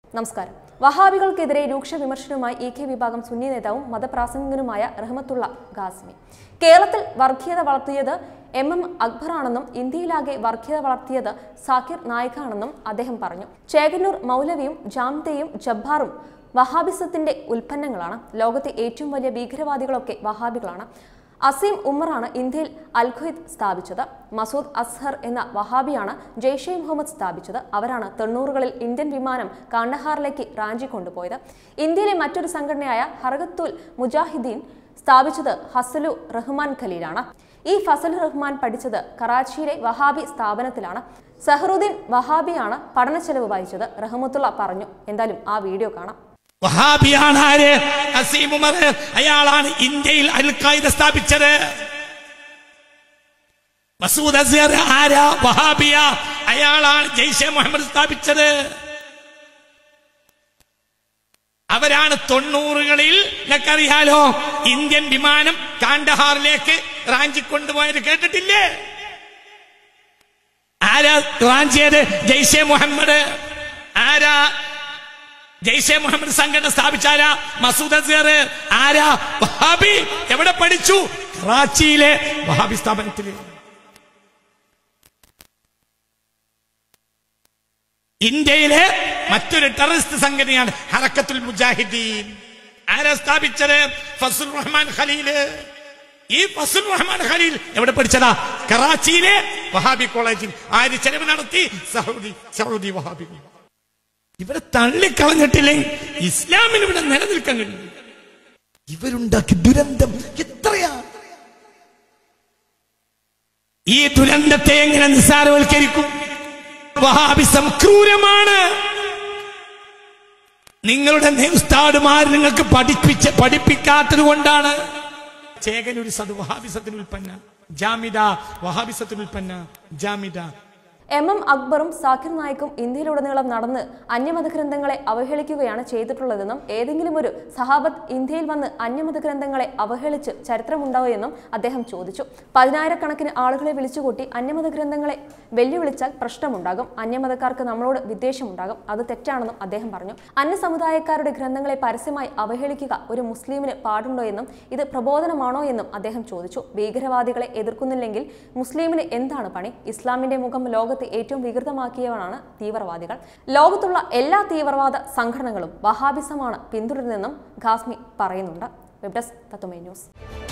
നമസ്കാരം വഹാബികൾക്കെതിരെ രൂക്ഷ വിമർശനവുമായി ഇ കെ വിഭാഗം സുന്നി നേതാവും മതപ്രാസംഗികനുമായ റഹ്മത്തുള്ള ഖാസിമി കേരളത്തിൽ വർഗീയത വളർത്തിയത് എം എം അക്ബറാണെന്നും ഇന്ത്യയിലാകെ വർഗീയത വളർത്തിയത് സാക്കിർ നായിക്കാണെന്നും അദ്ദേഹം പറഞ്ഞു ചേകന്നൂർ മൗലവിയും ജാംതയും ജബ്ബാറും വഹാബിസത്തിന്റെ ഉൽപ്പന്നങ്ങളാണ് ലോകത്തെ ഏറ്റവും വലിയ ഭീകരവാദികളൊക്കെ വഹാബികളാണ് അസീം ഉമറാണ് ഇന്ത്യയിൽ അൽ ഖുയ്ദ് സ്ഥാപിച്ചത് മസൂദ് അസ്ഹർ എന്ന വഹാബിയാണ് ജെയ്ഷെ മുഹമ്മദ് സ്ഥാപിച്ചത് അവരാണ് തൊണ്ണൂറുകളിൽ ഇന്ത്യൻ വിമാനം കാണ്ഡഹാറിലേക്ക് റാഞ്ചി കൊണ്ടുപോയത് ഇന്ത്യയിലെ മറ്റൊരു സംഘടനയായ ഹർഗത്തുൽ മുജാഹിദീൻ സ്ഥാപിച്ചത് ഹസലു റഹ്മാൻ ഖലീലാണ് ഈ ഫസൽ റഹ്മാൻ പഠിച്ചത് കറാച്ചിയിലെ വഹാബി സ്ഥാപനത്തിലാണ് സഹറുദ്ദീൻ വഹാബിയാണ് പഠന ചെലവ് വഹിച്ചത് റഹ്മത്തുള്ള പറഞ്ഞു എന്തായാലും ആ വീഡിയോ കാണാം വഹാബിയാണ് ആര് അസീം ഉമർ അയാളാണ് ഇന്ത്യയിൽ അൽ ഖായിദ സ്ഥാപിച്ചത് മസൂദ് അസ്ഹർ ആരാ വഹാബിയ അയാളാണ് ജയ്ഷെ മുഹമ്മദ് സ്ഥാപിച്ചത് അവരാണ് തൊണ്ണൂറുകളിൽ നിങ്ങൾക്കറിയാലോ ഇന്ത്യൻ വിമാനം കാണ്ഡഹാറിലേക്ക് റാഞ്ചി കൊണ്ടുപോയത് കേട്ടിട്ടില്ലേ ആരാ റാഞ്ചിയത് ജയ്ഷെ മുഹമ്മദ് ആരാ ജയ്ഷെ മുഹമ്മദ് സംഘടന സ്ഥാപിച്ചാരാ മസൂദ് അസ്ഹർ ആരാ വഹാബി എവിടെ പഠിച്ചു കറാച്ചിയിലെ വഹാബി സ്ഥാപനത്തിൽ ഇന്ത്യയിലെ മറ്റൊരു ടെററിസ്റ്റ് സംഘടനയാണ് ഹറക്കത്തുൽ മുജാഹിദീൻ ആരാ സ്ഥാപിച്ചത് ഫസുൽ റഹ്മാൻ ഖലീല് ഈ ഫസുൽ റഹ്മാൻ ഖലീൽ എവിടെ പഠിച്ചതാ കറാച്ചിയിലെ വഹാബി കോളേജിൽ ആര് ചെലവ് നടത്തി സൗദി സൗദി വഹാബി ഇവരെ തള്ളിക്കളഞ്ഞിട്ടില്ലെങ്കിൽ ഇസ്ലാമിന് ഇവിടെ നിലനിൽക്കാൻ കഴിയും ഇവരുണ്ടാക്കിയ ദുരന്തം എത്രയാ ഈ ദുരന്തത്തെ എങ്ങനെ നിസ്സാരവൽക്കരിക്കും വഹാബിസം ക്രൂരമാണ് നിങ്ങളുടെ ഉസ്താദുമാർ നിങ്ങൾക്ക് പഠിപ്പിച്ച് പഠിപ്പിക്കാത്തത് കൊണ്ടാണ് ചേകനൊരു സത് വഹാബിസത്തിന് ഉൽപ്പന്ന ജാമിദ വഹാബിസത്തിന് ഉൽപ്പന്ന ജാമിദ എം എം അക്ബറും സാക്കിർ നായിക്കും ഇന്ത്യയിലുടനീളം നടന്ന് അന്യമത ഗ്രന്ഥങ്ങളെ അവഹേളിക്കുകയാണ് ചെയ്തിട്ടുള്ളതെന്നും ഏതെങ്കിലും ഒരു സഹാബത്ത് ഇന്ത്യയിൽ വന്ന് അന്യമത ഗ്രന്ഥങ്ങളെ അവഹേളിച്ച് ചരിത്രമുണ്ടാവോ എന്നും അദ്ദേഹം ചോദിച്ചു പതിനായിരക്കണക്കിന് ആളുകളെ വിളിച്ചുകൂട്ടി അന്യമത ഗ്രന്ഥങ്ങളെ വെല്ലുവിളിച്ചാൽ പ്രശ്നമുണ്ടാകും അന്യമതക്കാർക്ക് നമ്മളോട് വിദ്വേഷമുണ്ടാകും അത് തെറ്റാണെന്നും അദ്ദേഹം പറഞ്ഞു അന്യ സമുദായക്കാരുടെ ഗ്രന്ഥങ്ങളെ പരസ്യമായി അവഹേളിക്കുക ഒരു മുസ്ലിമിന് പാടുണ്ടോ എന്നും ഇത് പ്രബോധനമാണോ എന്നും അദ്ദേഹം ചോദിച്ചു ഭീകരവാദികളെ എതിർക്കുന്നില്ലെങ്കിൽ മുസ്ലിമിന് എന്താണ് പണി ഇസ്ലാമിന്റെ മുഖം ലോകത്തെ ഏറ്റവും വികൃതമാക്കിയവരാണ് തീവ്രവാദികൾ ലോകത്തുള്ള എല്ലാ തീവ്രവാദ സംഘടനകളും വഹാബിസമാണ് പിന്തുടരുന്നതെന്നും ഖാസ്മി പറയുന്നുണ്ട് വെബ് ഡെസ്ക് തത്തുമൈ ന്യൂസ്